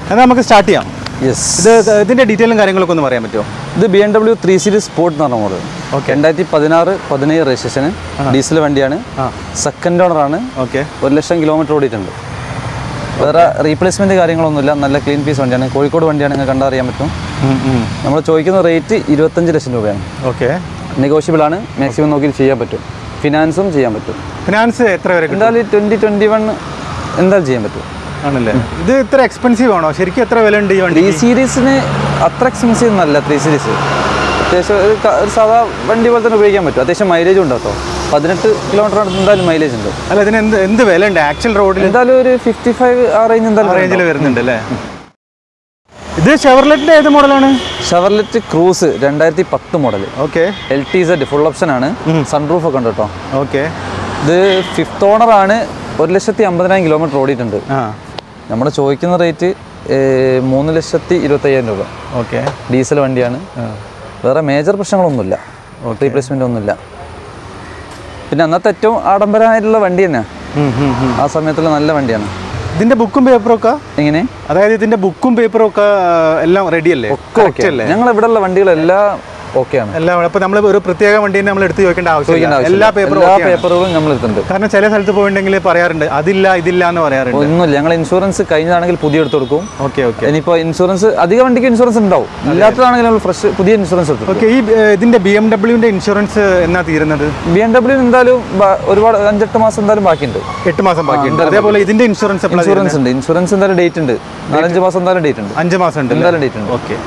എന്നാൽ നമുക്ക് സ്റ്റാർട്ട് ചെയ്യാം യെസ് ഇത് ഇതിന്റെ ഡീറ്റെയിലും കാര്യങ്ങളൊക്കെ ഒന്ന് പറയാൻ പറ്റുമോ ഇത് B M W three series sport എന്ന് പറഞ്ഞ മോഡൽ Okay. രണ്ടായിരത്തി പതിനാറ് പതിനേഴ് രജിസ്ട്രേഷന് ഡീസൽ വണ്ടിയാണ് ആ സെക്കൻഡ് ഓണറാണ് ഓക്കെ ഒരു ലക്ഷം കിലോമീറ്റർ ഓടിയിട്ടുണ്ട് വേറെ റീപ്ലേസ്മെൻറ്റ് കാര്യങ്ങളൊന്നുമില്ല നല്ല ക്ലീൻ പീസ് വണ്ടിയാണ് കോഴിക്കോട് വണ്ടിയാണ് നിങ്ങൾക്ക് കണ്ടറിയാൻ പറ്റും നമ്മൾ ചോദിക്കുന്ന റേറ്റ് ഇരുപത്തഞ്ച് ലക്ഷം രൂപയാണ് ഓക്കെ നെഗോഷ്യബിൾ ആണ് മാക്സിമം നോക്കി ചെയ്യാൻ പറ്റും ഫിനാൻസും ചെയ്യാൻ പറ്റും ഫിനാൻസ് എത്ര വരെ കിട്ടും എന്തായാലും ട്വൻറ്റി ട്വൻറ്റി വൺ എന്തായാലും ചെയ്യാൻ പറ്റും ആണല്ലേ ഇത് ഇത്ര എക്സ്പെൻസീവ് ആണോ ശരിക്കും എത്ര വില ഉണ്ട് ഈ വണ്ടി ത്രീ സീരീസിന് അത്ര എക്സ്പെൻസീവ് ഒന്നല്ല ത്രീ സീരീസ് അത്യാവശ്യം ഒരു ക- ഒരു സാധാ വണ്ടി പോലെ തന്നെ ഉപയോഗിക്കാൻ പറ്റും അത്യാവശ്യം മൈലേജ് ഉണ്ട് കേട്ടോ പതിനെട്ട് കിലോമീറ്റർ അടുത്ത് എന്തായാലും മൈലേജ് ഉണ്ട് അല്ല ഇതിന് എന്ത് എന്ത് വില ഉണ്ട് ആക്ച്വൽ റോഡിൽ എന്തായാലും ഒരു ഫിഫ്റ്റി ഫൈവ് ആ റേഞ്ച് എന്തായാലും റേഞ്ചിൽ വരുന്നുണ്ട് അല്ലേ ഇത് ഷെവർലെറ്റിന്റെ ഏത് മോഡലാണ് ഷവർലെറ്റ് ക്രൂസ് രണ്ടായിരത്തി പത്ത് model okay L T Z full option ആണ് സൺറൂഫ് ഒക്കെ ഉണ്ട് കേട്ടോ ഓക്കെ ഇത് ഫിഫ്ത്ത് ഓണർ ആണ് ഒരു ലക്ഷത്തി അമ്പതിനായിരം കിലോമീറ്റർ ഓടിയിട്ടുണ്ട് ആ നമ്മൾ ചോദിക്കുന്ന റേറ്റ് മൂന്ന് ലക്ഷത്തി ഇരുപത്തയ്യായിരം രൂപ ഓക്കെ ഡീസൽ വണ്ടിയാണ് വേറെ മേജർ പ്രശ്നങ്ങളൊന്നുമില്ല റീപ്ലേസ്മെൻ്റ് ഒന്നുമില്ല പിന്നെ അന്നത്തെ ഏറ്റവും ആഡംബരമായിട്ടുള്ള വണ്ടി തന്നെ ആ സമയത്തുള്ള നല്ല വണ്ടിയാണ് ഇതിന്റെ ബുക്കും പേപ്പറും ഒക്കെ എങ്ങനെ അതായത് ഇതിന്റെ ബുക്കും പേപ്പറും ഒക്കെ ആ, എല്ലാം റെഡി അല്ലേ Correct അല്ലേ ഞങ്ങൾ ഇവിടെയുള്ള വണ്ടികളെല്ലാം ഓക്കെയാണ് എല്ലാം അപ്പൊ നമ്മൾ ഒരു പ്രത്യേക വണ്ടി നമ്മൾ എടുത്ത് ചോദിക്കേണ്ട ചോദിക്കേണ്ട ആവശ്യമില്ല എല്ലാ ആവശ്യമില്ല. പേപ്പറും എല്ലാ ഓക്കെയാണ്. പേപ്പറുകളും നമ്മൾ എടുത്തിട്ടുണ്ട് കാരണം ചില സ്ഥലത്ത് പോയിട്ടുണ്ടെങ്കിൽ പറയാറുണ്ട് അതില്ല ഇതില്ല എന്ന് പറയാറുണ്ട് ഒന്നുമില്ല ഞങ്ങൾ ഇൻഷുറൻസ് കഴിഞ്ഞതാണെങ്കിൽ പുതിയ എടുത്ത് കൊടുക്കും ഓക്കെ ഓക്കെ ഇനിയിപ്പോൾ ഇൻഷുറൻസ് അധിക വണ്ടിക്ക് ഇൻഷുറൻസ് ഉണ്ടാവും ഇല്ലാത്തതാണെങ്കിൽ നമ്മൾ ഫ്രഷ് പുതിയ ഇൻഷുറൻസ് എടുത്തു ഓക്കെ ഈ ഏ, ഇതിന്റെ ബി എം ഡബ്ല്യുവിന്റെ ഇൻഷുറൻസ് എന്നാ തീരുന്നത് ബി എം ഡബ്ല്യു എന്തായാലും ബ- ഒരുപാട് അഞ്ചെട്ട് മാസം എന്തായാലും ബാക്കിയുണ്ട് എട്ട് മാസം ബാക്കിയുണ്ട് അതേപോലെ ഇതിന്റെ ഇൻഷുറൻസ് എപ്പോഴാ ഇൻഷുറൻസ് ഉണ്ട് ഇൻഷുറൻസ് എന്തായാലും ഡേറ്റ് ഉണ്ട് നാലഞ്ച് മാസം എന്തായാലും ഡേറ്റ് ഉണ്ട് അഞ്ച് മാസം ഉണ്ട് എന്തായാലും ഡേറ്റ് ഉണ്ട് ഓക്കെ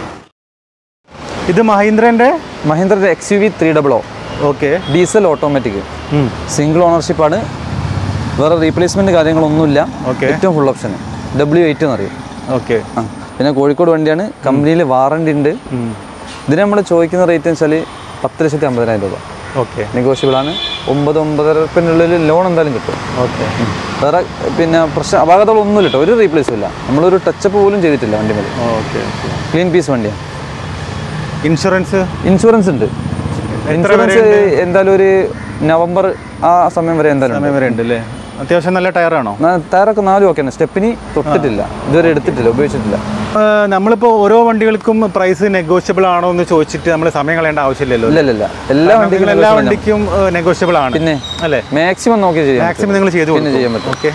ഇത് മഹീന്ദ്രന്റെ മഹീന്ദ്രയുടെ X U V three double O okay diesel automatic single ഓണർഷിപ്പാണ് വേറെ റീപ്ലേസ്മെന്റ് കാര്യങ്ങളൊന്നുമില്ല Okay. ഏറ്റവും ഫുൾ ഓപ്ഷൻ ഡബ്ല്യു എയ്റ്റ് എന്ന് പറയും ഓക്കെ ആ പിന്നെ കോഴിക്കോട് വണ്ടിയാണ് കമ്പനിയിൽ വാറണ്ടി ഉണ്ട് ഇതിന് നമ്മൾ ചോദിക്കുന്ന റേറ്റ് എന്ന് വെച്ചാൽ പത്ത് ലക്ഷത്തി അമ്പതിനായിരം രൂപ ഓക്കെ നെഗോഷ്യബിൾ ആണ് ഒമ്പത് ഒമ്പതരപ്പിനുള്ളിൽ ലോൺ എന്തായാലും കിട്ടും ഓക്കെ വേറെ പിന്നെ പ്രശ്നം അപാകതകളൊന്നുമില്ല കേട്ടോ ഒരു റീപ്ലേസും ഇല്ല നമ്മളൊരു ടച്ചപ്പ് പോലും ചെയ്തിട്ടില്ല വണ്ടി മേലെ ഓക്കെ ക്ലീൻ പീസ് വണ്ടിയാണ് ഇൻഷുറൻസ് ഇൻഷുറൻസ് ഉണ്ട് ഇൻഷുറൻസ് എന്തായാലും ഒരു നവംബർ ആ സമയം വരെ എന്തായാലും ഉണ്ട്. സമയം വരെ ഉണ്ട് അല്ലേ അത്യാവശ്യം നല്ല ടയറാണോ ന- ടയറൊക്കെ നാലും ഒക്കെയാണ് സ്റ്റെപ്പിനി തൊട്ടിട്ടില്ല ഇതുവരെ എടുത്തിട്ടില്ല ഉപയോഗിച്ചിട്ടില്ല നമ്മളിപ്പോൾ ഓരോ വണ്ടികൾക്കും പ്രൈസ് നെഗോഷ്യബിൾ ആണോ എന്ന് ചോദിച്ചിട്ട് നമ്മൾ സമയം കളയേണ്ട ആവശ്യമില്ലല്ലോ ഇല്ല ഇല്ല ഇല്ല എല്ലാ നിങ്ങൾ വണ്ടികളും എല്ലാ വണ്ടിക്കും നെഗോഷ്യബിൾ ആണ് പിന്നെ അല്ലേ മാക്സിമം നോക്കി ചെയ്യാം മാക്സിമം നിങ്ങൾ ചെയ്തു പിന്നെ ചെയ്യാൻ പറ്റും ഓക്കെ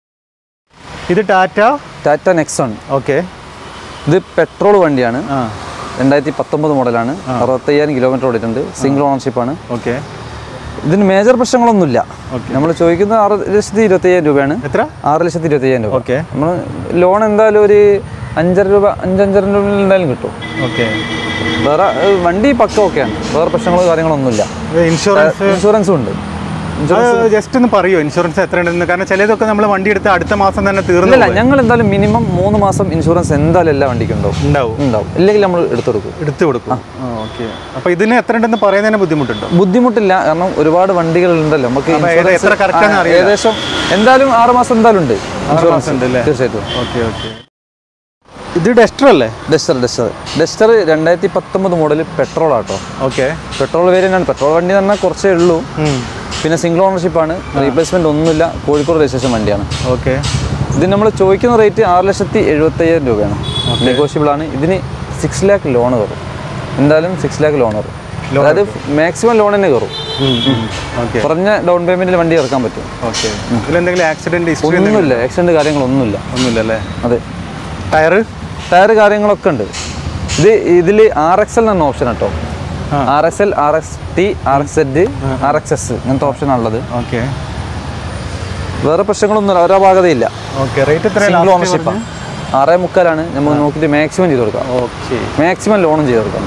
ഇത് ടാറ്റ ടാറ്റ നെക്സോൺ ഓക്കെ ഇത് പെട്രോൾ വണ്ടിയാണ് ആ രണ്ടായിരത്തി പത്തൊമ്പത് മോഡലാണ് അറുപത്തയ്യായിരം കിലോമീറ്റർ ഓടിയിട്ടുണ്ട് സിംഗിൾ ഓണർഷിപ്പാണ് ഓക്കെ ഇതിന് മേജർ പ്രശ്നങ്ങളൊന്നുമില്ല Okay. നമ്മൾ ചോദിക്കുന്ന ആറ് ലക്ഷത്തി ഇരുപത്തയ്യായിരം രൂപയാണ് എത്ര ആറ് ലക്ഷത്തി ഇരുപത്തയ്യായിരം രൂപ ഓക്കെ നമ്മൾ ലോൺ എന്തായാലും ഒരു അഞ്ചര രൂപ അഞ്ചഞ്ചര രൂപ എന്തായാലും കിട്ടും ഓക്കെ വേറെ ഏഹ്, വണ്ടി പക്ക ഓക്കെയാണ് വേറെ പ്രശ്നങ്ങളോ കാര്യങ്ങളൊന്നുമില്ല ഇൻഷുറൻസ് ഇൻഷുറൻസും ഉണ്ട് ജസ്റ്റ് ഒന്ന് പറയോ ഇൻഷുറൻസ് എത്ര ഉണ്ടെന്ന് കാരണം ചിലതൊക്കെ നമ്മൾ വണ്ടി എടുത്ത് അടുത്ത മാസം തന്നെ തീർന്നു ഇല്ല ഞങ്ങൾ എന്തായാലും മിനിമം മൂന്ന് മാസം ഇൻഷുറൻസ് എന്തായാലും എല്ലാ വണ്ടിക്കും ഉണ്ടാവും ഉണ്ടാവും ഉണ്ടാവും ഇല്ലെങ്കിൽ നമ്മൾ എടുത്തു കൊടുക്കും എടുത്തു കൊടുക്കും ഓക്കെ അപ്പൊ ഇതിന് എത്ര ഉണ്ടെന്ന് പറയുന്നതിന് ബുദ്ധിമുട്ടുണ്ടോ ബുദ്ധിമുട്ടില്ല കാരണം ഒരുപാട് വണ്ടികൾ ഉണ്ടല്ലോ നമുക്ക് അപ്പൊ ഏത് ഇൻഷുറൻസ് എത്ര correct ആണെന്ന് ആ, അറിയില്ല. ഏകദേശം എന്തായാലും ആറ് മാസം എന്തായാലും ഉണ്ട് ഇൻഷുറൻസ് ഉണ്ട് അല്ലേ? തീർച്ചയായിട്ടും ഓക്കെ ഓക്കെ ഇത് ഡെസ്റ്റർ അല്ലേ ഡസ്റ്റർ ഡസ്റ്റർ ഡസ്റ്റർ രണ്ടായിരത്തി പത്തൊമ്പത് model petrol auto okay petrol variant ആണ് പെട്രോൾ വണ്ടി എന്ന് പറഞ്ഞാൽ കുറച്ചേ ഉള്ളൂ പിന്നെ സിംഗിൾ ഓണർഷിപ്പാണ് റീപ്ലേസ്മെന്റ് ഒന്നുമില്ല കോഴിക്കോട് രജിസ്ട്രേഷൻ വണ്ടിയാണ് ഓക്കെ ഇത് നമ്മൾ ചോദിക്കുന്ന റേറ്റ് ആറ് ലക്ഷത്തി എഴുപത്തയ്യായിരം രൂപയാണ് നെഗോഷ്യബിൾ ആണ് ഇതിന് സിക്സ് ലാക്ക് ലോൺ കയറും എന്തായാലും സിക്സ് ലാക്ക് ലോൺ കയറും അതായത് മാക്സിമം ലോൺ തന്നെ കയറും ഓക്കെ കുറഞ്ഞ ഡൗൺ പേയ്മെന്റിൽ വണ്ടി ഇറക്കാൻ പറ്റും ഓക്കെ ഇതിലെന്തെങ്കിലും ആക്സിഡന്റ് ഹിസ്റ്ററി ഒന്നുമില്ല ആക്സിഡന്റ് കാര്യങ്ങളൊന്നുമില്ല ഒന്നുമില്ല അല്ലേ അതെ ടയറ് ടയർ കാര്യങ്ങളൊക്കെ ഉണ്ട് ഇത് ഇതിൽ ആർ എക്സ് എൽ എന്ന ഓപ്ഷൻ കേട്ടോ ആ. R X L R X T R X Z R X S ഇങ്ങനത്തെ ഓപ്ഷനാണുള്ളത് ഓക്കെ വേറെ പ്രശ്നങ്ങളൊന്നുമില്ല ഒരോ ഭാഗതയില്ല ഓക്കെ റേറ്റ് എത്ര സിംഗിൾ ഓണർഷിപ്പാണ് ആറേ മുക്കാലാണ് നമ്മൾ നോക്കിയിട്ട് മാക്സിമം ചെയ്ത് കൊടുക്കാം ഓക്കെ മാക്സിമം ലോണും ചെയ്ത് കൊടുക്കാം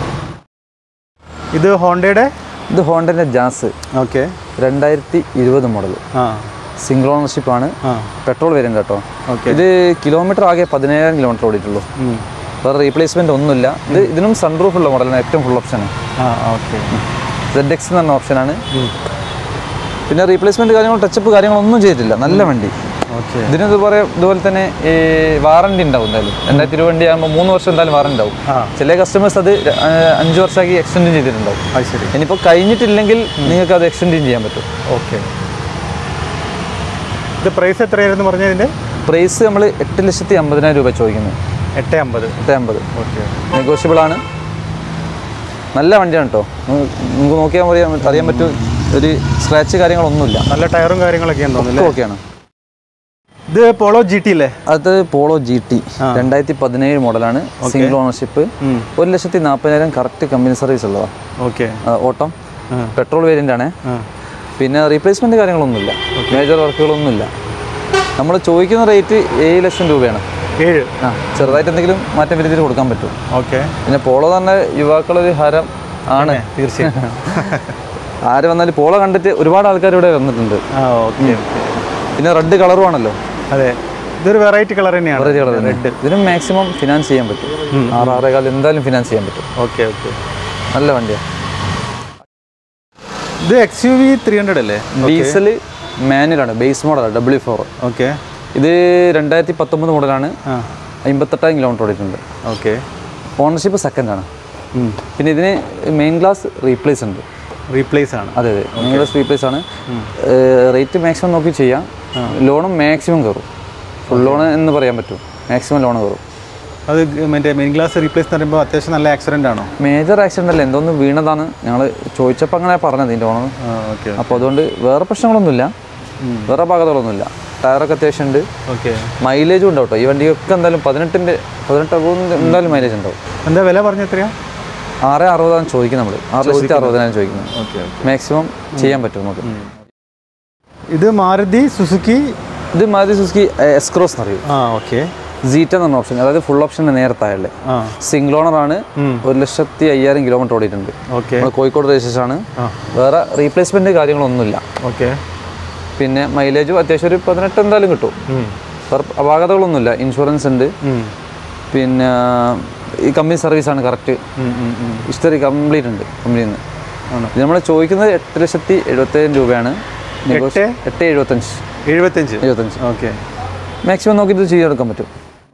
ഇത് ഹോണ്ടയുടെ ഇത് ഹോണ്ടൻ്റെ ജാസ് ഓക്കെ രണ്ടായിരത്തി ഇരുപത് മോഡൽ ആ സിംഗിൾ ഓണർഷിപ്പാണ് ആ പെട്രോൾ വേരിയൻ്റ് കേട്ടോ ഓക്കെ ഇത് കിലോമീറ്റർ ആകെ പതിനേഴായിരം കിലോമീറ്റർ ഓടിയിട്ടുള്ളൂ വേറെ റീപ്ലേസ്മെന്റ് ഒന്നുമില്ല ഇത് ഇതിനും സൺറൂഫ് ഉള്ള മോഡലാണ് ഏറ്റവും ഫുൾ ഓപ്ഷൻ ആ ഓക്കെ സെഡ് എക്സ് എന്ന് പറഞ്ഞ ഓപ്ഷനാണ് പിന്നെ റീപ്ലേസ്മെന്റ് കാര്യങ്ങൾ ടച്ചപ്പ് കാര്യങ്ങളൊന്നും ചെയ്തിട്ടില്ല നല്ല വണ്ടി ഓക്കെ ഇതിന് ഇതുപോലെ ഇതുപോലെ തന്നെ ഈ വാറണ്ടി ഉണ്ടാവും എന്തായാലും രണ്ടായിരത്തി ഇരുപത് വണ്ടി ആകുമ്പോൾ മൂന്ന് വർഷം എന്തായാലും വാറണ്ടി ഉണ്ടാവും ആ ചില കസ്റ്റമേഴ്സ് അത് ര- ആ, അഞ്ച് വർഷമാക്കി എക്സ്റ്റെൻഡ് ചെയ്തിട്ടുണ്ടാവും അത് ശരി ഇനിയിപ്പോൾ കഴിഞ്ഞിട്ടില്ലെങ്കിൽ നിങ്ങൾക്ക് അത് എക്സ്റ്റെൻഡ് ചെയ്യാൻ പറ്റും ഓക്കെ ഇത് പ്രൈസ് എത്രയായിരുന്നു പറഞ്ഞതിൻ്റെ പ്രൈസ് നമ്മൾ എട്ട് ലക്ഷത്തി അമ്പതിനായിരം രൂപ ചോദിക്കുന്നത് എട്ട് അമ്പത് എട്ട് അമ്പത് ഓക്കെ നെഗോഷ്യബിൾ ആണ് നല്ല വണ്ടിയാണ് കേട്ടോ നമുക്ക് നോക്കിയാൽ അറിയാൻ അറിയാൻ പറ്റും ഒരു സ്ക്രാച്ച് കാര്യങ്ങളൊന്നുമില്ല നല്ല ടയറും കാര്യങ്ങളൊക്കെയാണ് തോന്നുന്നു ഒക്കെ ഓക്കെയാണ് ഇത് പോളോ ജി ടി അല്ലേ അത് പോളോ ജി ടി രണ്ടായിരത്തി പതിനേഴ് മോഡലാണ് സിംഗിൾ ഓണർഷിപ്പ് ഒരു ലക്ഷത്തി നാൽപ്പതിനായിരം കറക്റ്റ് കമ്പനി സർവീസ് ഉള്ളതാണ് ഓക്കെ ഓട്ടം പെട്രോൾ വേരിയൻ്റ് ആണ് പിന്നെ റീപ്ലേസ്മെൻറ്റ് കാര്യങ്ങളൊന്നുമില്ല മേജർ വർക്കുകളൊന്നുമില്ല നമ്മൾ ചോദിക്കുന്ന റേറ്റ് ഏഴ് ലക്ഷം രൂപയാണ് ഏഴ് ആ ചെറുതായിട്ട് എന്തെങ്കിലും മാറ്റം വരുത്തിയിട്ട് കൊടുക്കാൻ പറ്റും ഓക്കെ പിന്നെ പോളോ തന്നെ യുവാക്കളൊരു ഹരം ആണ് തീർച്ചയായും ആര് വന്നാലും പോളോ കണ്ടിട്ട് ഒരുപാട് ആൾക്കാർ ഇവിടെ വന്നിട്ടുണ്ട് ആ ഓക്കെ പിന്നെ റെഡ് കളറും ആണല്ലോ അതെ ഇതൊരു വെറൈറ്റി കളർ തന്നെയാണ് വെറൈറ്റി കളർ റെഡ് ഇതിനും മാക്സിമം ഫിനാൻസ് ചെയ്യാൻ പറ്റും ആറ് ആറേകാൽ എന്തായാലും ഫിനാൻസ് ചെയ്യാൻ പറ്റും ഓക്കെ ഓക്കെ നല്ല വണ്ടിയാണ് ഇത് X U V three hundred അല്ലേ ഡീസൽ മാനുവലാണ് ബേസ് മോഡലാണ് ഡബ്ല്യു ഫോർ ഓക്കെ ഇത് രണ്ടായിരത്തി പത്തൊമ്പത് മോഡലാണ് ആ അമ്പത്തെട്ടായിരം കിലോമീറ്റർ ഓടിയിട്ടുണ്ട് ഓക്കെ ഓണർഷിപ്പ് സെക്കൻഡ് ആണ് പിന്നെ ഇതിന് മെയിൻ ഗ്ലാസ് റീപ്ലേസ് ഉണ്ട് റീപ്ലേസ് ആണ് അതെ അതെ മെയിൻ ഗ്ലാസ് റീപ്ലേസ് ആണ് റേറ്റ് മാക്സിമം നോക്കി ചെയ്യാം ലോണും മാക്സിമം കയറും ഫുൾ ലോൺ എന്ന് പറയാൻ പറ്റും മാക്സിമം ലോൺ കയറും അത് മറ്റേ മെയിൻ ഗ്ലാസ് റീപ്ലേസ് എന്ന് പറയുമ്പോൾ അത്യാവശ്യം നല്ല ആക്സിഡൻ്റ് ആണോ മേജർ ആക്സിഡൻ്റ് അല്ല എന്തോന്ന് വീണതാണ് ഞങ്ങൾ ചോദിച്ചപ്പോൾ അങ്ങനെ പറഞ്ഞത് ഇതിൻ്റെ ഓണർ ആ ഓക്കെ അപ്പോൾ അതുകൊണ്ട് വേറെ പ്രശ്നങ്ങളൊന്നുമില്ല വേറെ ഭാഗത്തുകളൊന്നുമില്ല ടയറൊക്കെ അത്യാവശ്യം ഉണ്ട് ഓക്കെ മൈലേജും ഉണ്ടാവും കേട്ടോ ഈ വണ്ടിയൊക്കെ എന്തായാലും പതിനെട്ടിൻ്റെ പതിനെട്ട് അറുപത് എന്തായാലും മൈലേജ് ഉണ്ടാവും എന്താ വില പറഞ്ഞ എത്രയാ ആറ് അറുപതാണ് ചോദിക്കുന്നത് നമ്മൾ ആറ് ലക്ഷത്തി അറുപതിനായിരം ചോദിക്കുന്നത് ഓക്കെ മാക്സിമം ചെയ്യാൻ പറ്റും നമുക്ക് ഇത് മാരുതി സുസുക്കി ഇത് മാരുതി സുസുക്കി എക്സ്ക്രോസ് എന്ന് പറയും ആ ഓക്കെ സീറ്റ എന്ന് പറഞ്ഞ ഓപ്ഷൻ അതായത് ഫുൾ ഓപ്ഷൻ നേരത്തായല്ലേ ആ സിംഗിൾ ഓണർ ആണ് ഒരു ലക്ഷത്തി അയ്യായിരം കിലോമീറ്റർ ഓടിയിട്ടുണ്ട് ഓക്കെ നമ്മൾ കോഴിക്കോട് രജിസ്ട്രേഷൻ ആണ് ആ വേറെ റീപ്ലേസ്മെന്റ് കാര്യങ്ങളൊന്നുമില്ല ഓക്കെ പിന്നെ മൈലേജും അത്യാവശ്യം ഒരു പതിനെട്ട് എന്തായാലും കിട്ടും വേറെ അപാകതകളൊന്നുമില്ല ഇൻഷുറൻസ് ഉണ്ട് പിന്നെ ഈ കമ്പനി സർവീസാണ് കറക്റ്റ് ഹിസ്റ്ററി കംപ്ലീറ്റ് ഉണ്ട് കമ്പനിയിൽ നിന്ന് ഇത് നമ്മൾ ചോദിക്കുന്നത് എട്ട് ലക്ഷത്തി എഴുപത്തേഴ് രൂപയാണ് എട്ട് എട്ട് എഴുപത്തഞ്ച് എഴുപത്തഞ്ച് എഴുപത്തഞ്ച് ഓക്കെ മാക്സിമം നോക്കിയിട്ട് ചെയ്തെടുക്കാൻ പറ്റും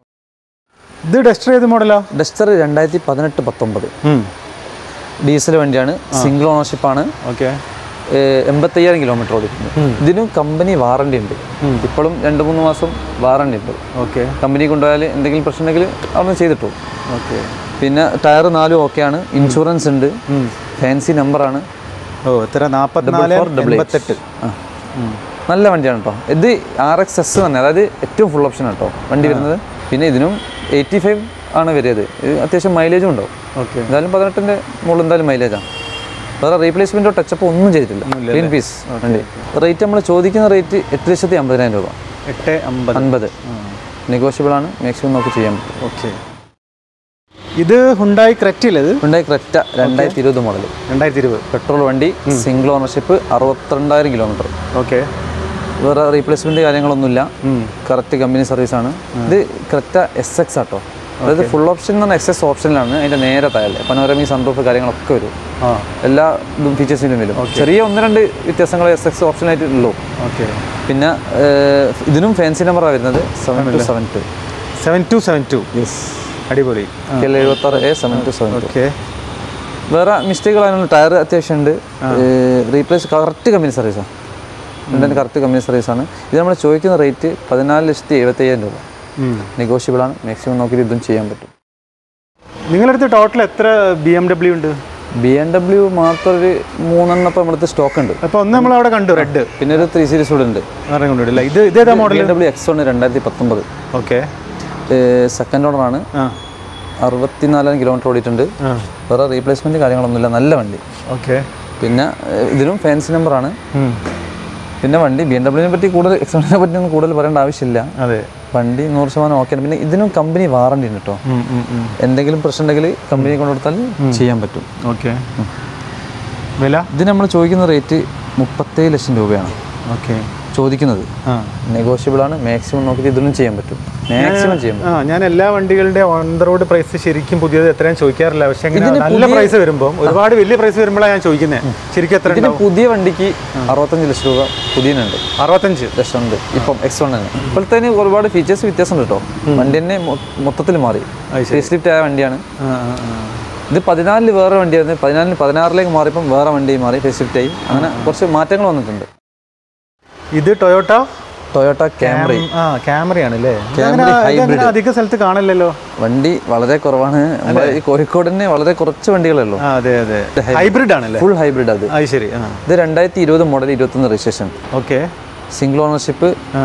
ഇത് ഡസ്റ്റർ ഏത് മോഡലാ ഡസ്റ്റർ രണ്ടായിരത്തി പതിനെട്ട് പത്തൊമ്പത് ഡീസൽ വണ്ടിയാണ് സിംഗിൾ ഓണർഷിപ്പാണ് ഓക്കെ എൺപത്തയ്യായിരം കിലോമീറ്റർ ഓടിക്കുന്നത് ഇതിനും കമ്പനി വാറണ്ടി ഉണ്ട് ഇപ്പോഴും രണ്ട് മൂന്ന് മാസം വാറണ്ടി ഉണ്ട് ഓക്കെ കമ്പനി കൊണ്ടുപോയാൽ എന്തെങ്കിലും പ്രശ്നം ഉണ്ടെങ്കിൽ അവിടെ ചെയ്തിട്ടു ഓക്കെ പിന്നെ ടയർ നാലും ഓക്കെയാണ് ഇൻഷുറൻസ് ഉണ്ട് ഫാൻസി നമ്പറാണ് ഓ എത്ര നാൽപ്പത്തിനാല് എൺപത്തെട്ട് ആ നല്ല വണ്ടിയാണ് കേട്ടോ ഇത് ആർ എക്സ് എസ് തന്നെ അതായത് ഏറ്റവും ഫുൾ ഓപ്ഷൻ കേട്ടോ വണ്ടി വരുന്നത് പിന്നെ ഇതിനും എയ്റ്റി ഫൈവ് ആണ് വരിയത് ഇത് അത്യാവശ്യം മൈലേജും ഉണ്ടാവും ഓക്കെ എന്തായാലും പതിനെട്ടിൻ്റെ മുകളിൽ എന്തായാലും മൈലേജാണ് വേറെ റീപ്ലേസ്മെൻറ്റോ ടച്ചപ്പോ ഒന്നും ചെയ്തിട്ടില്ല ക്ലീൻ പീസ് വണ്ടി റേറ്റ് നമ്മൾ ചോദിക്കുന്ന റേറ്റ് എട്ട് ലക്ഷത്തി അമ്പതിനായിരം രൂപ എട്ട് അമ്പത് അൻപത് നെഗോഷ്യബിൾ ആണ് മാക്സിമം നോക്കി ചെയ്യാൻ പറ്റും ഓക്കെ ഇത് ഹുണ്ടായി ക്രെറ്റില്ല ഇത് ഉണ്ടായി ക്രെറ്റ രണ്ടായിരത്തി ഇരുപത് മോഡൽ രണ്ടായിരത്തി ഇരുപത് പെട്രോൾ വണ്ടി സിംഗിൾ ഓണർഷിപ്പ് അറുപത്തിരണ്ടായിരം കിലോമീറ്റർ ഓക്കെ വേറെ റീപ്ലേസ്മെൻറ്റ് കാര്യങ്ങളൊന്നുമില്ല കറക്റ്റ് കമ്പനി സർവീസാണ് ഇത് ക്രെറ്റ എസ് എക്സ് ആട്ടോ അതായത് ഫുൾ ഓപ്ഷൻ എന്ന് പറഞ്ഞാൽ എസ് എസ് ഓപ്ഷനിലാണ് അതിൻ്റെ നേരെ താഴെ പനോരമിക് സൺറൂഫ് കാര്യങ്ങളൊക്കെ വരും ആ എല്ലാ ഇതും ഫീച്ചേഴ്സിലും വരും ചെറിയ ഒന്ന് രണ്ട് വ്യത്യാസങ്ങൾ എസ് എക്സ് ഓപ്ഷനായിട്ട് ഉള്ളൂ ഓക്കെ പിന്നെ ഏഹ്, ഇതിനും ഫാൻസി നമ്പറാണ് വരുന്നത് seven two seven two seven two seven two yes അടിപൊളി കെ എൽ എഴുപത്താറ് A seven two seven two okay വേറെ മിസ്റ്റേക്കുകൾ അതിനുള്ള ടയർ അത്യാവശ്യം ഉണ്ട് റീപ്ലേസ് കറക്റ്റ് കമ്പനി സർവീസാണ് രണ്ടിന് കറക്റ്റ് കമ്പനി സർവീസാണ് ഇത് നമ്മൾ ചോദിക്കുന്ന റേറ്റ് പതിനാല് ലക്ഷത്തി എഴുപത്തയ്യായിരം രൂപ നെഗോഷ്യബിൾ ആണ് മാക്സിമം നോക്കിയിട്ട് ഇതും ചെയ്യാൻ പറ്റും നിങ്ങളടുത്ത് ടോട്ടൽ എത്ര ബി എം ഡബ്ല്യു ഉണ്ട് ബി എം ഡബ്ല്യു മാത്രം ഒരു മൂന്നെണ്ണം ഇപ്പം നമ്മുടെ സ്റ്റോക്ക് ഉണ്ട് അപ്പോൾ ഒന്ന് നമ്മൾ അവിടെ കണ്ടു റെഡ് പിന്നെ ഒരു ത്രീ സീരീസ് കൂടെ ഉണ്ട് കൊണ്ടില്ല ഇത് ഇതേതാ B model M W X one രണ്ടായിരത്തി പത്തൊമ്പത് ഓക്കെ സെക്കൻഡ് ഓണറാണ് ആ അറുപത്തിനാലായിരം കിലോമീറ്റർ ഓടിയിട്ടുണ്ട് ആ വേറെ റീപ്ലേസ്മെൻറ്റ് കാര്യങ്ങളൊന്നുമില്ല നല്ല വണ്ടി ഓക്കെ പിന്നെ ഏഹ്, ഇതിനും ഫാൻസി നമ്പറാണ് പിന്നെ വണ്ടി ബി എം ഡബ്ല്യൂനെ പറ്റി കൂടുതൽ എക്സ്പെൻസിനെ പറ്റി ഒന്നും കൂടുതൽ പറയേണ്ട ആവശ്യമില്ല അതെ വണ്ടി നൂറ് ശതമാനം ഓക്കെയാണ് പിന്നെ ഇതിനും കമ്പനി വാറണ്ടി ഉണ്ട് കേട്ടോ എന്തെങ്കിലും പ്രശ്നം ഉണ്ടെങ്കിൽ കമ്പനി കൊണ്ടുകൊടുത്താൽ ചെയ്യാൻ പറ്റും ഓക്കെ വില ഇത് നമ്മൾ ചോദിക്കുന്ന റേറ്റ് മുപ്പത്തേഴ് ലക്ഷം രൂപയാണ് ഓക്കെ ചോദിക്കുന്നത് ആ നെഗോഷ്യബിൾ ആണ് മാക്സിമം നോക്കിയിട്ട് ഇതിനും ചെയ്യാൻ പറ്റും മാക്സിമം ചെയ്യാൻ ആ ഞാൻ എല്ലാ വണ്ടികളുടെ ഓൺ ദ റോഡ് പ്രൈസ് ശരിക്കും പുതിയത് എത്രയും ചോദിക്കാറില്ല പക്ഷെ ഇങ്ങനെ നല്ല പ്രൈസ് വരുമ്പോൾ ഒരുപാട് വലിയ പ്രൈസ് വരുമ്പോഴാണ് ഞാൻ ചോദിക്കുന്നത് ശരിക്കും എത്ര ഇതിന് പുതിയ വണ്ടിക്ക് അറുപത്തഞ്ച് ലക്ഷം രൂപ പുതിയനുണ്ട് അറുപത്തഞ്ച് ലക്ഷം ഉണ്ട് ഇപ്പം എക്സ് വൺ തന്നെ ഇപ്പോഴത്തേന് ഒരുപാട് ഫീച്ചേഴ്സ് വ്യത്യാസം ഉണ്ട് കേട്ടോ വണ്ടി തന്നെ മൊ- മൊത്തത്തിൽ മാറി ഫേസ് ലിഫ്റ്റ് ആയ വണ്ടിയാണ് ആ ആ ആ ഇത് പതിനാലില് വേറെ വണ്ടിയായിരുന്നു പതിനാലിന് പതിനാറിലേക്ക് മാറിയപ്പം വേറെ വണ്ടി മാറി ഫേസ് ലിഫ്റ്റ് ആയി അങ്ങനെ കുറച്ച് മാറ്റങ്ങൾ വന്നിട്ടുണ്ട് ഇത് ടൊയോട്ട ടൊയോട്ട ക്യാമറി ആ ക്യാമറയാണ് അല്ലേ Camry hybrid. അധിക സ്ഥലത്ത് കാണില്ലല്ലോ വണ്ടി വളരെ കുറവാണ് നമ്മുടെ ഈ കോഴിക്കോട് തന്നെ വളരെ കുറച്ച് വണ്ടികളേ ഉള്ളൂ ആ അതെ അതെ ഹൈബ്രിഡ് ആണല്ലേ ഫുൾ ഹൈബ്രിഡ് അത് അത് ശരി ആ ഇത് രണ്ടായിരത്തി ഇരുപത് മോഡൽ ഇരുപത്തൊന്ന് രജിസ്ട്രേഷൻ ഓക്കെ സിംഗിൾ ഓണർഷിപ്പ് ആ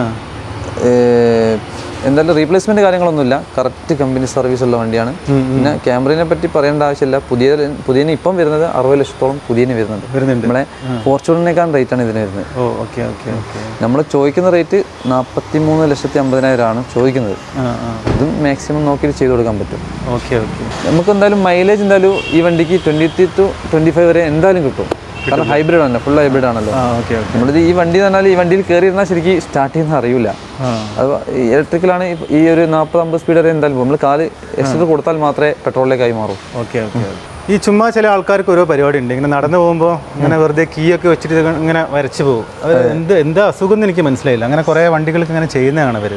എന്തായാലും റീപ്ലേസ്മെന്റ് കാര്യങ്ങളൊന്നുമില്ല കറക്റ്റ് കമ്പനി സർവീസ് ഉള്ള വണ്ടിയാണ് പിന്നെ ക്യാമറയെ പറ്റി പറയേണ്ട ആവശ്യമില്ല പുതിയ പുതിയന് ഇപ്പം വരുന്നത് അറുപത് ലക്ഷത്തോളം പുതിയന് വരുന്നുണ്ട് വരുന്നുണ്ട് നമ്മളെ ഫോർച്യൂണറിനേക്കാൾ റേറ്റ് ആണ് ഇതിന് വരുന്നത് ഓ ഓക്കെ ഓക്കെ ഓക്കെ നമ്മൾ ചോദിക്കുന്ന റേറ്റ് നാൽപ്പത്തി മൂന്ന് ലക്ഷത്തി അമ്പതിനായിരമാണ് ചോദിക്കുന്നത് ആ ആ ഇതും മാക്സിമം നോക്കിയിട്ട് ചെയ്ത് കൊടുക്കാൻ പറ്റും ഓക്കെ ഓക്കെ നമുക്ക് എന്തായാലും മൈലേജ് എന്തായാലും ഈ വണ്ടിക്ക് ട്വൻറ്റി ടു ട്വൻറ്റി ഫൈവ് വരെ എന്തായാലും കിട്ടും കാരണം ഹൈബ്രിഡ് ആണല്ലോ ഫുൾ ഹൈബ്രിഡ് ആണല്ലോ ആ ഓക്കെ ഓക്കെ നമ്മളിത് ഈ വണ്ടി എന്ന് പറഞ്ഞാൽ ഈ വണ്ടിയിൽ കയറിയിരുന്നാൽ ശരിക്കും സ്റ്റാർട്ട് ചെയ്യുന്ന അറിയില്ല ആ അത് ഇലക്ട്രിക്കലാണ് ഈ ഒരു നാൽപ്പത് അമ്പത് സ്പീഡ് വരെ എന്തായാലും പോകും നമ്മൾ കാല് എക്സിഡർ കൊടുത്താൽ മാത്രമേ പെട്രോളിലേക്കായി മാറൂ ഓക്കെ ഓക്കെ ഈ ചുമ്മാ ചില ആൾക്കാർക്ക് ഓരോ പരിപാടി ഉണ്ട് ഇങ്ങനെ നടന്നു പോകുമ്പോൾ ഇങ്ങനെ വെറുതെ കീ ഒക്കെ വെച്ചിട്ട് ഇത് ഇങ്ങനെ വരച്ചു പോകും അത് എന്ത് എന്താ അസുഖം എന്ന് എനിക്ക് മനസ്സിലായില്ല അങ്ങനെ കുറേ വണ്ടികൾക്ക് ഇങ്ങനെ ചെയ്യുന്നതാണ് അവർ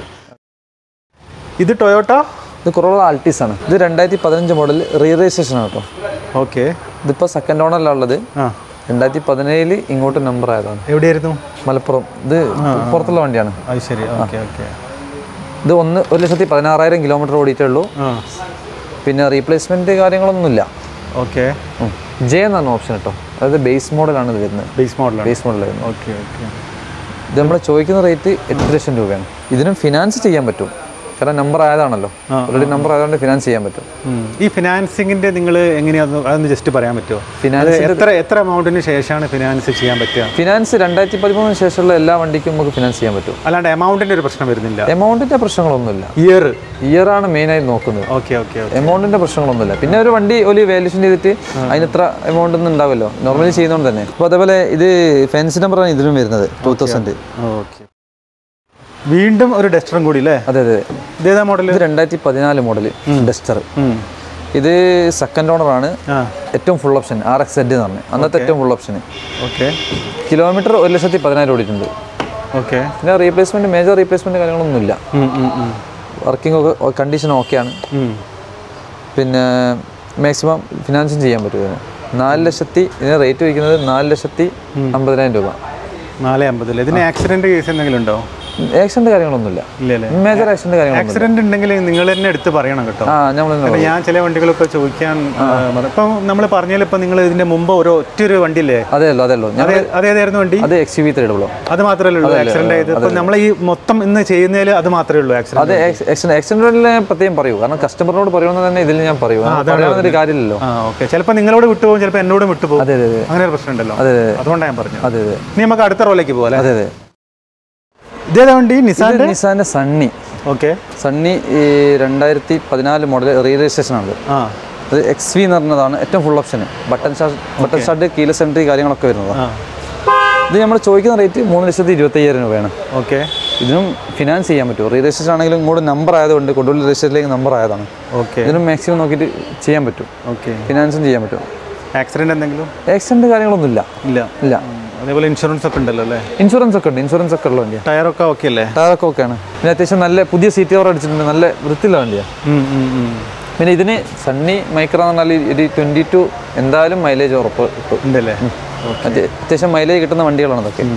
ഇത് ടൊയോട്ട ഇത് കുറവുള്ള ആൾട്ടീസ് ആണ് ഇത് രണ്ടായിരത്തി പതിനഞ്ച് മോഡൽ റീ രജിസ്ട്രേഷൻ ആണ് കേട്ടോ ഓക്കെ ഇതിപ്പോൾ സെക്കൻഡ് ഓണറിലാണ് ഉള്ളത് ആ രണ്ടായിരത്തി പതിനേഴില് ഇങ്ങോട്ട് നമ്പർ ആയതാണ് എവിടെയായിരുന്നു മലപ്പുറം ഇത് പുറത്തുള്ള വണ്ടിയാണ് അത് ശരി ഓക്കെ ഓക്കെ ഇത് ഒന്ന് ഒരു ലക്ഷത്തി പതിനാറായിരം കിലോമീറ്റർ ഓടിയിട്ടേ ഉള്ളൂ ആ പിന്നെ റീപ്ലേസ്മെന്റ് കാര്യങ്ങളൊന്നുമില്ല ഓക്കെ ജെ എന്നാണ് ഓപ്ഷൻ കേട്ടോ അതായത് ബേസ് മോഡലാണ് ഇത് വരുന്നത് ബേസ് മോഡലാണ് ബേസ് മോഡൽ വരുന്നത് ഓക്കെ ഓക്കെ ഇത് നമ്മൾ ചോദിക്കുന്ന റേറ്റ് എട്ട് ലക്ഷം രൂപയാണ് ഇതിനും ഫിനാൻസ് ചെയ്യാൻ പറ്റും കാരണം നമ്പർ ആയതാണല്ലോ ഓൾറെഡി നമ്പർ ആയതുകൊണ്ട് ഫിനാൻസ് ചെയ്യാൻ പറ്റും ഈ ഫിനാൻസിങ്ങിന്റെ നിങ്ങൾ എങ്ങനെയാന്ന് അതൊന്ന് ജസ്റ്റ് പറയാൻ പറ്റുമോ ഫിനാൻസ് അത് എത്ര എത്ര എമൗണ്ടിന് ശേഷമാണ് ഫിനാൻസ് ചെയ്യാൻ പറ്റുക ഫിനാൻസ് രണ്ടായിരത്തി പതിമൂന്നിന് ശേഷമുള്ള എല്ലാ വണ്ടിക്കും നമുക്ക് ഫിനാൻസ് ചെയ്യാൻ പറ്റും അല്ലാണ്ട് എമൗണ്ടിന്റെ ഒരു പ്രശ്നം വരുന്നില്ല എമൗണ്ടിന്റെ പ്രശ്നങ്ങളൊന്നുമില്ല ഇയർ ഇയർ ആണ് മെയിനായി നോക്കുന്നത് ഓക്കെ ഓക്കെ എമൗണ്ടിന്റെ പ്രശ്നങ്ങളൊന്നുമില്ല പിന്നെ ഒരു വണ്ടി ഒരു വാല്യൂഷൻ ചെയ്തിട്ട് അതിന് ഇത്ര എമൗണ്ട് ഒന്നും ഉണ്ടാവുമല്ലോ നോർമലി ചെയ്യുന്നതുകൊണ്ട് തന്നെ അപ്പോൾ അതേപോലെ ഇത് ഫെൻസ് നമ്പറാണ് ഇതിലും വരുന്നത് ടൂ തൗസൻഡ് ഓക്കെ വീണ്ടും ഒരു ഡസ്റ്ററും കൂടി അല്ലേ അതെ അതെ ഇതേതാ മോഡൽ ഇത് രണ്ടായിരത്തി പതിനാല് മോഡൽ ഡസ്റ്റർ ഇത് സെക്കൻഡ് ഓണറാണ് ആ ഏറ്റവും full option R X Z എന്ന് പറഞ്ഞു അന്നത്തെ ഏറ്റവും ഫുൾ ഓപ്ഷൻ ഓക്കെ കിലോമീറ്റർ ഒരു ലക്ഷത്തി പതിനായിരം ഓടിയിട്ടുണ്ട് ഓക്കെ പിന്നെ റീപ്ലേസ്മെന്റ് മേജർ റീപ്ലേസ്മെന്റ് കാര്യങ്ങളൊന്നുമില്ല വർക്കിംഗ് ഒക്കെ കണ്ടീഷൻ ഓക്കെയാണ് പിന്നെ മാക്സിമം ഫിനാൻസും ചെയ്യാൻ പറ്റും ഇതിന് നാല് ലക്ഷത്തി ഇതിന് റേറ്റ് വയ്ക്കുന്നത് നാല് ലക്ഷത്തി അമ്പതിനായിരം രൂപ നാല് അമ്പതിൽ ഇതിന് ആക്സിഡന്റ് കേസ് എന്തെങ്കിലും ഉണ്ടോ ആക്സിഡന്റ് കാര്യങ്ങളൊന്നുമില്ല ഇല്ല അല്ലേ മേജർ ആക്സിഡന്റ് കാര്യങ്ങളൊന്നും ആക്സിഡന്റ് ഉണ്ടെങ്കിൽ നിങ്ങൾ തന്നെ എടുത്ത് പറയണം കേട്ടോ ആ നമ്മൾ കാരണം ഞാൻ ചില വണ്ടികളൊക്കെ ചോദിക്കാൻ ആ, പറ- ഇപ്പം നമ്മൾ പറഞ്ഞാൽ ഇപ്പം നിങ്ങൾ ഇതിന്റെ മുമ്പ് ഒരു ഒറ്റൊരു വണ്ടിയില്ലേ അതെയല്ലോ അതെയല്ലോ ഞാൻ അതേ അതേതായിരുന്നു വണ്ടി അത് എക്സ് യു വി ത്രീ ഡബിളോ അത് മാത്രമല്ലേ ഉള്ളൂ ആക്സിഡന്റ് ആയത് ഇപ്പം നമ്മൾ ഈ മൊത്തം ഇന്ന് ചെയ്യുന്നതിൽ അത് മാത്രമേ ഉള്ളൂ ആക്സിഡന്റ് അത് ആക്സിഡന്റിൽ പ്രത്യേകം പറയൂ കാരണം കസ്റ്റമറിനോട് പറയുമെന്ന് തന്നെ ഇതിൽ ഞാൻ പറയൂ പറയാവുന്നൊരു കാര്യമില്ലല്ലോ ആ ഓക്കെ ചിലപ്പോൾ നിങ്ങളോട് വിട്ടുപോകും ചിലപ്പോൾ എന്നോടും വിട്ടുപോകും അതെ അതെ അതെ അങ്ങനെ ഒരു പ്രശ്നം ഉണ്ടല്ലോ അതെ അതെ അതുകൊണ്ടാണ് ഞാൻ പറഞ്ഞത് അതെ അതെ ഇനി നമുക്ക് അടുത്ത റോളിലേക്ക് പോകാം അതെ അതെ ഇതേതാ വണ്ടി നിസാൻ ഇത് നിസാന്റെ സണ്ണി ഓക്കെ സണ്ണി ഈ രണ്ടായിരത്തി പതിനാല് മോഡൽ റീ രജിസ്ട്രേഷൻ ആണ് ആ അത് എക്സ് വി എന്ന് പറഞ്ഞതാണ് ഏറ്റവും full option button start button start keyless entry കാര്യങ്ങളൊക്കെ വരുന്നതാണ് ആ ഇത് നമ്മൾ ചോദിക്കുന്ന റേറ്റ് മൂന്ന് ലക്ഷത്തി ഇരുപത്തി അയ്യായിരം രൂപയാണ് ഓക്കെ ഇതിനും ഫിനാൻസ് ചെയ്യാൻ പറ്റും റീ രജിസ്ട്രേഷൻ ആണെങ്കിലും ഇങ്ങോട്ട് നമ്പർ ആയതുകൊണ്ട് കൊടുവള്ളി രജിസ്റ്ററിലേക്ക് നമ്പർ ആയതാണ് ഓക്കെ ഇതിനും മാക്സിമം നോക്കിയിട്ട് ചെയ്യാൻ പറ്റും ഓക്കെ ഫിനാൻസും ചെയ്യാൻ പറ്റും ആക്സിഡന്റ് എന്തെങ്കിലും ആക്സിഡന്റ് കാര്യങ്ങളൊന്നുമില്ല ഇല്ല ഇല്ല ഉം, അതേപോലെ ഇൻഷുറൻസ് ഒക്കെ ഉണ്ടല്ലോ അല്ലേ ഇൻഷുറൻസ് ഒക്കെ ഉണ്ട് ഇൻഷുറൻസ് ഒക്കെ ഉള്ള വണ്ടിയാണ് ടയറൊക്കെ ഓക്കെ അല്ലേ ടയറൊക്കെ ഓക്കെയാണ് പിന്നെ അത്യാവശ്യം നല്ല പുതിയ സീറ്റ് കവർ അടിച്ചിട്ടുണ്ട് നല്ല വൃത്തിയുള്ള വണ്ടിയാണ് ഉം, ഉം, ഉം. പിന്നെ ഇതിന് സണ്ണി മൈക്ര എന്ന് പറഞ്ഞാൽ ഒരു ട്വൻറ്റി ടു എന്തായാലും മൈലേജ് ഉറപ്പ് കിട്ടും ഉണ്ടല്ലേ അത്യ- അത്യാവശ്യം മൈലേജ് കിട്ടുന്ന വണ്ടികളാണ് അതൊക്കെ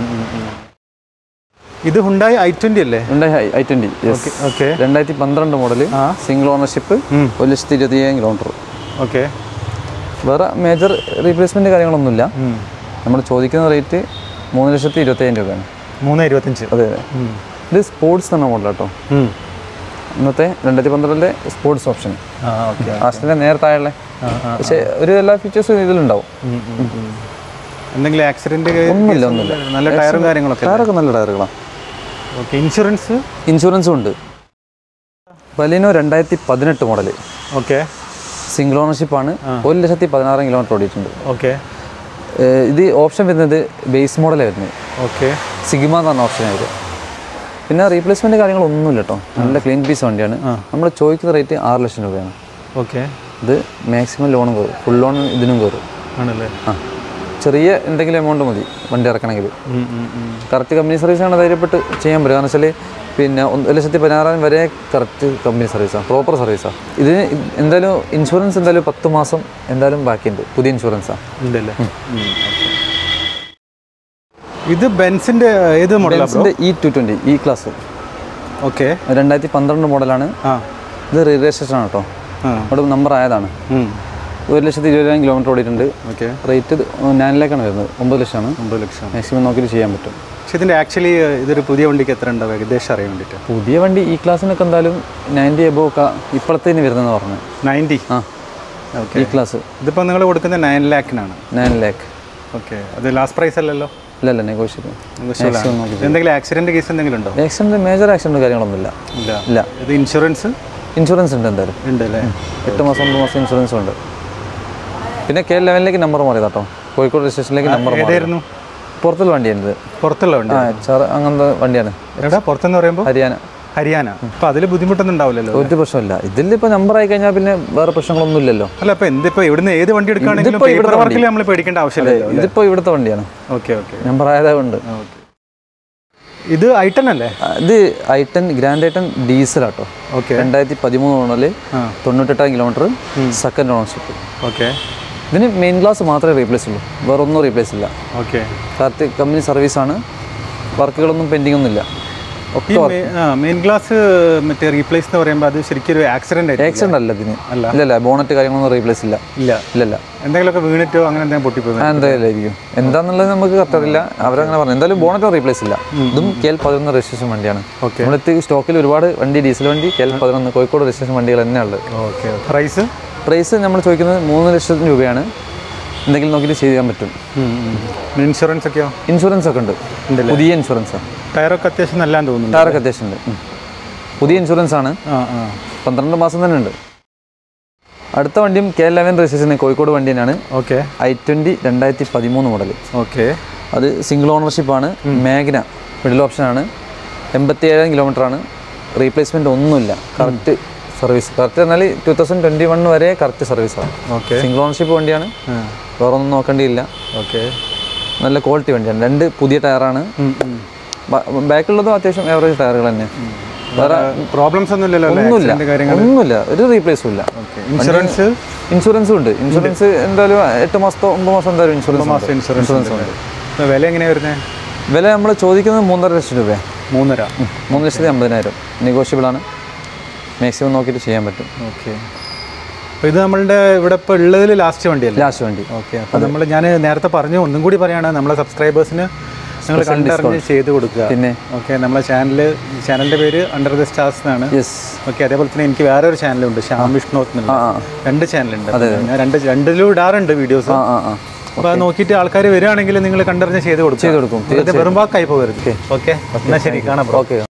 ഇത് ഹുണ്ടായി ഐ ട്വന്റി അല്ലേ ഉണ്ട് ഐ ട്വൻറ്റി ഓക്കെ രണ്ടായിരത്തി പന്ത്രണ്ട് മോഡൽ ആ. സിംഗിൾ ഓണർഷിപ്പ് ഒരു ലക്ഷത്തി ഇരുപത്തി അയ്യായിരം കിലോമീറ്റർ ഓക്കെ വേറെ മേജർ റീപ്ലേസ്മെൻറ്റ് കാര്യങ്ങളൊന്നുമില്ല നമ്മൾ ചോദിക്കുന്ന റേറ്റ് മൂന്ന് ലക്ഷത്തി ഇരുപത്തയ്യായിരം രൂപയാണ് മൂന്ന് ഇരുപത്തഞ്ച് അതെ അതെ ഇത് സ്പോർട്സ് എന്ന മോഡൽ കേട്ടോ ഉം. ഇന്നത്തെ രണ്ടായിരത്തി പന്ത്രണ്ടിലെ സ്പോർട്സ് ഓപ്ഷൻ ആ ഓക്കെ ആസ്റ്റിൻ്റെ നേരത്തായുള്ള പക്ഷേ ഒരു എല്ലാ ഫീച്ചേഴ്സും ഇതിലുണ്ടാവും എന്തെങ്കിലും ആക്സിഡന്റ് ഒന്നുമില്ല ഒന്നുമില്ല നല്ല ടയറും കാര്യങ്ങളൊക്കെ ടയറൊക്കെ നല്ല ടയറുകളാണ് ഓക്കെ ഇൻഷുറൻസ് ഇൻഷുറൻസും ഉണ്ട് ബലിനോ രണ്ടായിരത്തി പതിനെട്ട് മോഡൽ ഓക്കെ സിംഗിൾ ഓണർഷിപ്പാണ് ഒരു ലക്ഷത്തി പതിനാറ് കിലോമീറ്റർ ഓടിയിട്ടുണ്ട് ഓക്കെ ഏഹ് ഇത് ഓപ്ഷൻ വരുന്നത് ബേസ് മോഡലാണ് വരുന്നത് ഓക്കെ സിഗ്മ എന്ന് പറഞ്ഞ ഓപ്ഷനാണ് വരിക പിന്നെ റീപ്ലേസ്മെൻറ്റ് കാര്യങ്ങളൊന്നുമില്ല കേട്ടോ നല്ല ക്ലീൻ പീസ് വണ്ടിയാണ് നമ്മൾ ചോദിക്കുന്ന റേറ്റ് ആറ് ലക്ഷം രൂപയാണ് ഓക്കെ ഇത് മാക്സിമം ലോണും കയറും ഫുൾ ലോൺ ഇതിനും കയറും ആണല്ലേ ആ ചെറിയ എന്തെങ്കിലും എമൗണ്ട് മതി വണ്ടി ഇറക്കണമെങ്കിൽ ഉം, ഉം, ഉം. കറക്റ്റ് കമ്പനി സർവീസാണ് ധൈര്യപ്പെട്ട് ചെയ്യാൻ പറ്റും കാരണം വെച്ചാൽ പിന്നെ ഒന്ന് ഒരു ലക്ഷത്തി പതിനാറായിരം വരെ കറക്റ്റ് കമ്പനി സർവീസാണ് പ്രോപ്പർ സർവീസാണ് ഇത് എന്തായാലും ഇൻഷുറൻസ് എന്തായാലും പത്ത് മാസം എന്തായാലും ബാക്കിയുണ്ട് പുതിയ ഇൻഷുറൻസാണ് ഉണ്ടല്ലേ ഉം, okay. ഇത് ബെൻസിന്റെ ഏത് മോഡലാണ് ബ്രോ ബെൻസിൻ്റെ E two twenty E class okay രണ്ടായിരത്തി പന്ത്രണ്ട് മോഡലാണ് ആ ഇത് രജിസ്ട്രേഷൻ ആണ് കേട്ടോ ആ അവിടെ നമ്പർ ആയതാണ് ഒരു ലക്ഷത്തി ഇരുപതിനായിരം കിലോമീറ്റർ ഓടിയിട്ടുണ്ട് ഓക്കെ റേറ്റ് നയനിലേക്കാണ് വരുന്നത് ഒമ്പത് ലക്ഷമാണ് ഒമ്പത് ലക്ഷം മാക്സിമം നോക്കിയിട്ട് ചെയ്യാൻ പറ്റും പക്ഷെ ഇതിന്റെ ആക്ച്വലി ഇതൊരു പുതിയ വണ്ടിക്ക് എത്ര ഉണ്ടാവും ഏകദേശം അറിയാൻ വേണ്ടിയിട്ട് പുതിയ വണ്ടി ഈ ക്ലാസ്സിനൊക്കെ എന്തായാലും നയൻറ്റി എബോ ഒക്കെ ഇപ്പോഴത്തേന് വരുന്നതെന്ന് പറഞ്ഞു നയൻറ്റി ആ ഓക്കെ ഈ ക്ലാസ് ഇതിപ്പോൾ നിങ്ങൾ കൊടുക്കുന്ന നയൻ ലാക്കിനാണ് നയൻ ലാക്ക് ഓക്കെ അത് ലാസ്റ്റ് പ്രൈസ് അല്ലല്ലോ ഇല്ല ഇല്ല നെഗോഷ്യബിൾ Negotiable ആണ്. എന്തെങ്കിലും ആക്സിഡന്റ് കേസ് എന്തെങ്കിലും ഉണ്ടോ ആക്സിഡൻറ്റ് മേജർ ആക്സിഡൻറ്റ് കാര്യങ്ങളൊന്നുമില്ല ഇല്ല ഇല്ല ഇത് ഇൻഷുറൻസ് ഇൻഷുറൻസ് ഉണ്ട് എന്തായാലും ഉണ്ട് അല്ലേ എട്ട് മാസം ഒമ്പത് മാസം ഇൻഷുറൻസ് ഉണ്ട് പിന്നെ കെ ലെവനിലേക്ക് നമ്പർ മാറി കേട്ടോ കോഴിക്കോട് രജിസ്ട്രേഷനിലേക്ക് നമ്പർ മാറി ഏതായിരുന്നു പുറത്തുള്ള വണ്ടിയാണ് ഇത് പുറത്തുള്ള വണ്ടി ആ എച്ച് ആർ അങ്ങനത്തെ വണ്ടിയാണ് എടാ പുറത്തെന്ന് പറയുമ്പോൾ ഹരിയാന ഹരിയാന അപ്പൊ അതിൽ ബുദ്ധിമുട്ടൊന്നും ഉണ്ടാവില്ലല്ലോ ഒരു പ്രശ്നമില്ല ഇതിലിപ്പോൾ നമ്പർ ആയി കഴിഞ്ഞാൽ പിന്നെ വേറെ പ്രശ്നങ്ങളൊന്നും ഇല്ലല്ലോ അല്ല അപ്പൊ എന്തിപ്പോ ഇവിടുന്ന് ഏത് വണ്ടി എടുക്കുകയാണെങ്കിലും ഇതിപ്പോ പേപ്പർ ഇവിടുത്തെ വർക്കിൽ നമ്മൾ പേടിക്കേണ്ട ആവശ്യമില്ലല്ലോ ഇതിപ്പോൾ ഇവിടുത്തെ വണ്ടിയാണ് ഓക്കെ ഓക്കെ നമ്പർ ആയതുകൊണ്ട് ഇത് ഐട്ടൺ അല്ലേ ഇത് ഐട്ടൻ ഗ്രാൻഡ് ഐട്ടൻ ഡീസലാട്ടോ ഓക്കെ രണ്ടായിരത്തി പതിമൂന്ന് മോഡല് ആ തൊണ്ണൂറ്റെട്ടാം കിലോമീറ്റർ സെക്കൻഡ് ഓണർഷിപ്പ് ഓക്കെ ഇതിന് മെയിൻ ഗ്ലാസ് മാത്രമേ റീപ്ലേസ് ഉള്ളൂ വേറെ ഒന്നും റീപ്ലേസ് ഇല്ല ഓക്കെ കറക്റ്റ് കമ്പനി സർവീസാണ് വർക്കുകളൊന്നും പെൻഡിങ് ഒന്നുമില്ല ഈ ഒക്കെ മെയിൻ ഗ്ലാസ് മറ്റേ റീപ്ലേസ് എന്ന് പറയുമ്പോൾ അത് ശരിക്കും ഒരു ആക്സിഡന്റ് ആയിരിക്കും ആക്സിഡൻ്റ് അല്ല ഇതിന് അല്ല. ഇല്ല ഇല്ല ബോണറ്റ് കാര്യങ്ങളൊന്നും റീപ്ലേസ് ഇല്ല ഇല്ല ഇല്ല ഇല്ല എന്തെങ്കിലുമൊക്കെ വീണിട്ടോ അങ്ങനെ എന്തെങ്കിലും പൊട്ടിപ്പോയി എന്തായാലും എന്താന്നുള്ളത് നമുക്ക് കറക്റ്റ് അറിയില്ല അവരങ്ങനെ പറഞ്ഞു എന്തായാലും ബോണറ്റ് റീപ്ലേസ് ഇല്ല ഇതും കെ എൽ പതിനൊന്ന് രജിസ്ട്രേഷൻ വണ്ടിയാണ് Okay. നമ്മളെത്തി സ്റ്റോക്കിൽ ഒരുപാട് വണ്ടി ഡീസൽ വണ്ടി കെ എൽ പതിനൊന്ന് കോഴിക്കോട് രജിസ്ട്രേഷൻ വണ്ടികൾ തന്നെയുള്ളത് ഓക്കെ പ്രൈസ് പ്രൈസ് നമ്മൾ ചോദിക്കുന്നത് മൂന്ന് ലക്ഷം രൂപയാണ് എന്തെങ്കിലും നോക്കിയിട്ട് ചെയ്യാൻ പറ്റും ഇൻഷുറൻസ് ഒക്കെയോ ഇൻഷുറൻസ് ഒക്കെ ഉണ്ട് പുതിയ ഇൻഷുറൻസ് ടയറൊക്കെ അത്യാവശ്യം നല്ലാന്ന് തോന്നുന്നു ടയറൊക്കെ അത്യാവശ്യം ഉണ്ട് ഉം. പുതിയ ഇൻഷുറൻസ് ആണ് ആ ആ പന്ത്രണ്ട് മാസം തന്നെ ഉണ്ട് അടുത്ത വണ്ടിയും കെ ലെവൻ രജിസ്ട്രേഷൻ കോഴിക്കോട് വണ്ടി തന്നെയാണ് ഓക്കെ ഐ ട്വൻറ്റി രണ്ടായിരത്തി പതിമൂന്ന് മോഡൽ ഓക്കെ അത് സിംഗിൾ ഓണർഷിപ്പ് ആണ് മേഘന മിഡിൽ ഓപ്ഷനാണ് എൺപത്തി ഏഴായിരം കിലോമീറ്റർ ആണ് റീപ്ലേസ്മെൻറ്റ് ഒന്നുമില്ല കറക്റ്റ് സർവീസ് കറക്റ്റ് എന്നാൽ ടു തൗസൻഡ് ട്വൻറ്റി വൺ വരെ കറക്റ്റ് സർവീസാണ് ഓക്കെ സിംഗിൾ ഓണർഷിപ്പ് വണ്ടിയാണ് വേറെ ഒന്നും നോക്കേണ്ടിയില്ല ഓക്കെ നല്ല ക്വാളിറ്റി വണ്ടിയാണ് രണ്ട് പുതിയ ടയറാണ് ബാക്കിലുള്ളതും അത്യാവശ്യം ആവറേജ് ടയറുകൾ തന്നെ വേറെ പ്രോബ്ലംസ് ഒന്നും ഇല്ലല്ലോ അല്ലേ? ഒന്നുമില്ല Accident കാര്യങ്ങൾ ഒന്നുമില്ല ഒരു റീപ്ലേസും ഇല്ല ഇൻഷുറൻസ് ഇൻഷുറൻസും ഉണ്ട് ഇൻഷുറൻസ് എന്തായാലും എട്ട് മാസത്തോ ഒമ്പത് മാസം എന്തായാലും ഇൻഷുറൻസ് മാസം ഇൻഷുറൻസ് ഇൻഷുറൻസ് ഉണ്ട് ഇപ്പൊ വില എങ്ങനെയാ വരുന്നത് വില നമ്മൾ ചോദിക്കുന്നത് മൂന്നര ലക്ഷം രൂപയാണ് മൂന്നര മൂന്ന് ലക്ഷത്തി അമ്പതിനായിരം നെഗോഷ്യബിൾ ആണ് മാക്സിമം നോക്കിയിട്ട് ചെയ്യാൻ പറ്റും ഓക്കെ അപ്പോൾ ഇത് നമ്മളുടെ ഇവിടെ ഇപ്പോൾ ഉള്ളതിൽ ലാസ്റ്റ് വണ്ടിയല്ലേ ലാസ്റ്റ് വണ്ടി ഓക്കെ അപ്പോൾ നമ്മൾ ഞാൻ നേരത്തെ പറഞ്ഞു ഒന്നും കൂടി പറയാണ് നമ്മളെ സബ്സ്ക്രൈബേഴ്സിന് നിങ്ങൾ കണ്ടറിഞ്ഞ് ചെയ്ത് കൊടുക്കുക പിന്നെ ഓക്കെ നമ്മളെ ചാനൽ ചാനലിൻ്റെ പേര് അണ്ടർ ദ സ്റ്റാർസ് എന്നാണ് യെസ് ഓക്കെ അതേപോലെ തന്നെ എനിക്ക് വേറെ ഒരു ചാനലുണ്ട് ശ്യാം വിഷ്ണോത്ത് എന്നുള്ള ആ രണ്ട് ചാനലുണ്ട് ഞാൻ രണ്ട് രണ്ടിലും ഇടാറുണ്ട് വീഡിയോസ് ആ ആ ആ അപ്പോൾ അത് നോക്കിയിട്ട് ആൾക്കാർ വരികയാണെങ്കിൽ നിങ്ങൾ കണ്ടറിഞ്ഞ് ചെയ്ത് കൊടുക്കും ചെയ്ത് കൊടുക്കും വെറുതെ വെറും വാക്കായി പോകരുത് ഓക്കെ എന്നാൽ ശരി കാണാം ബ്രോ ഓക്കെ